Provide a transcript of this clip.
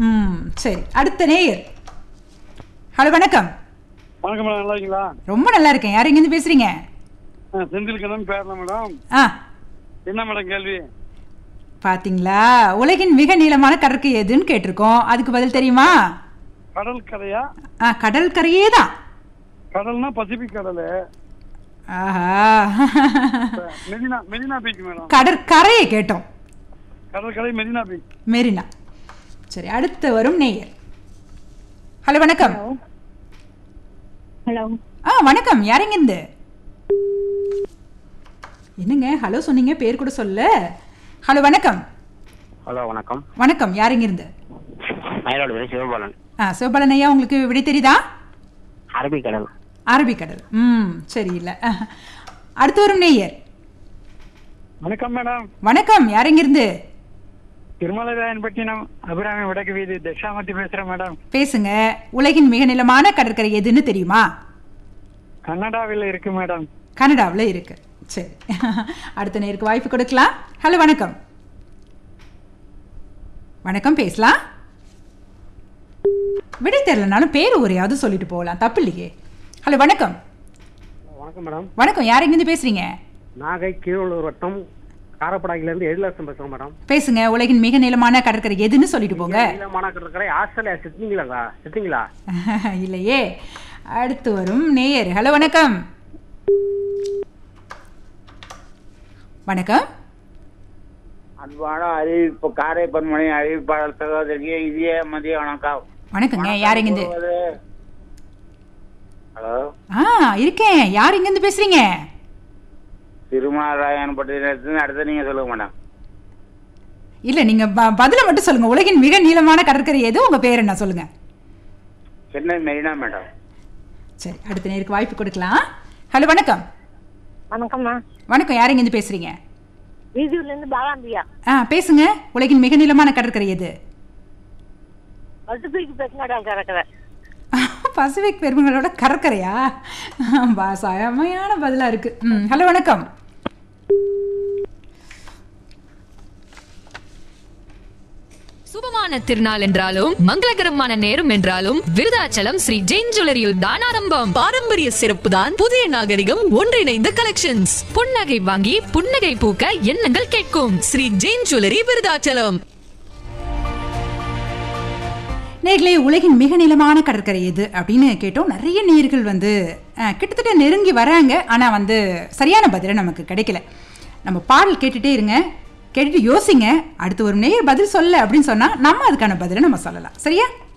ம் சரி அடுத்த நேயர் ஹலோ வணக்கம் வணக்கம் மேடம் நல்லா இருக்கீங்களா ரொம்ப நல்லா இருக்கேன் யார் எங்கேருந்து பேசுறீங்க ஆ, செந்தில் கண்ணன் பேரலாம் மேடம் ஆ என்ன மேடம் கேள்வி பாத்தீங்களா உலகின் மிக நீளமான கடற்கு எதுன்னு கேட்டிருக்கோம் அதுக்கு பதில் தெரியுமா கடல் கரையா ஆ கடல் கரையே தான் கடல்னா பசிபிக் கடல் ஆஹா மெரினா மெரினா பீச் மேடம் கடற்கரையை கேட்டோம் கடற்கரை மெரினா பீச் மெரினா சரி அடுத்து வரும் நேயர் ஹலோ வணக்கம் ஹலோ ஆ வணக்கம் யாருங்க இருந்து என்னங்க ஹலோ சொன்னீங்க பேர் கூட சொல்ல ஹலோ வணக்கம் ஹலோ வணக்கம் வணக்கம் யாருங்க இருந்து மயிலாடுதுறை சிவபாலன் ஆ சிவபாலன் ஐயா உங்களுக்கு விடை தெரியுதா அரபிக்கடல் அரபிக்கடல் ம் சரியில்லை அஹ். அடுத்து வரும் நேயர் வணக்கம் மேடம் வணக்கம் யாருங்க இருந்து திருமலைராயன்பட்டினம் அபிராமி வடக்கு வீதி தட்சாமூர்த்தி பேசுறேன் மேடம் பேசுங்க உலகின் மிக நீளமான கடற்கரை எதுன்னு தெரியுமா கன்னடாவில் இருக்கு மேடம் கனடாவில் இருக்கு சரி அடுத்த நேருக்கு வாய்ப்பு கொடுக்கலாம் ஹலோ வணக்கம் வணக்கம் பேசலாம் விடை தெரியலனாலும் பேர் ஒரையாவது சொல்லிட்டு போகலாம் தப்பு இல்லையே ஹலோ வணக்கம் வணக்கம் மேடம் வணக்கம் யார் எங்கேருந்து பேசுறீங்க நாகை கீழூர் வட்டம் காரப்படாகிலேருந்து எழிலரசன் பேசுகிறேன் மேடம் பேசுங்க உலகின் மிக நீளமான கடற்கரை எதுன்னு சொல்லிட்டு போங்க நீளமான கடற்கரை ஆஸ்திரேலியா சிட்டிங்களா சிட்டிங்களா இல்லையே அடுத்து வரும் நேயர் ஹலோ வணக்கம் வணக்கம் அன்பான அறிவிப்பு காரை பன்மணி அறிவிப்பாளர் சகோதரிக்கு இந்திய மதிய வணக்கம் வணக்கங்க யார் எங்கேருந்து ஹலோ ஆ இருக்கேன் யார் எங்கேருந்து பேசுறீங்க திருமலாராயணப்பட்டினத்துலேருந்து அடுத்து நீங்க சொல்லுங்க மேடம் இல்ல நீங்க ப- பதில மட்டும் சொல்லுங்க உலகின் மிக நீளமான கடற்கரை எது உங்க பேர் என்ன சொல்லுங்க சென்னை மெரினா மேடம் சரி அடுத்த நேருக்கு வாய்ப்பு கொடுக்கலாம் ஹலோ வணக்கம் வணக்கம்மா வணக்கம் யார் எங்கேருந்து பேசுறீங்க வீதியூர்ல இருந்து பாலாம்பியா ஆ பேசுங்க உலகின் மிக நீளமான கடற்கரை எது பசுபிக்கு பேசினாடா கிடக்குற பசிபிக் பெருமங்களோட கடற்கரையா பா- செமையான பதிலா இருக்கு ம் ஹலோ வணக்கம் சுபமான திருநாள் என்றாலும் மங்களகரமான நேரம் என்றாலும் விருதாச்சலம் ஸ்ரீ ஜெயின் ஜுவல்லரியில் தான் ஆரம்பம் பாரம்பரிய சிறப்பு தான் புதிய நாகரிகம் ஒன்றிணைந்த கலெக்ஷன்ஸ் புன்னகை வாங்கி புன்னகை பூக்க எண்ணங்கள் கேட்கும் ஸ்ரீ ஜெயின் ஜுவல்லரி விருதாச்சலம் நேர்களே உலகின் மிக நீளமான கடற்கரை எது அப்படின்னு கேட்டோம் நிறைய நேர்கள் வந்து அஹ், கிட்டத்தட்ட நெருங்கி வராங்க ஆனால் வந்து சரியான பதில் நமக்கு கிடைக்கல நம்ம பாடல் கேட்டுட்டே இருங்க கேட்டுட்டு யோசிங்க அடுத்து ஒரு நேர் பதில் சொல்ல அப்படின்னு சொன்னால் நம்ம அதுக்கான பதிலை நம்ம சொல்லலாம் சரியா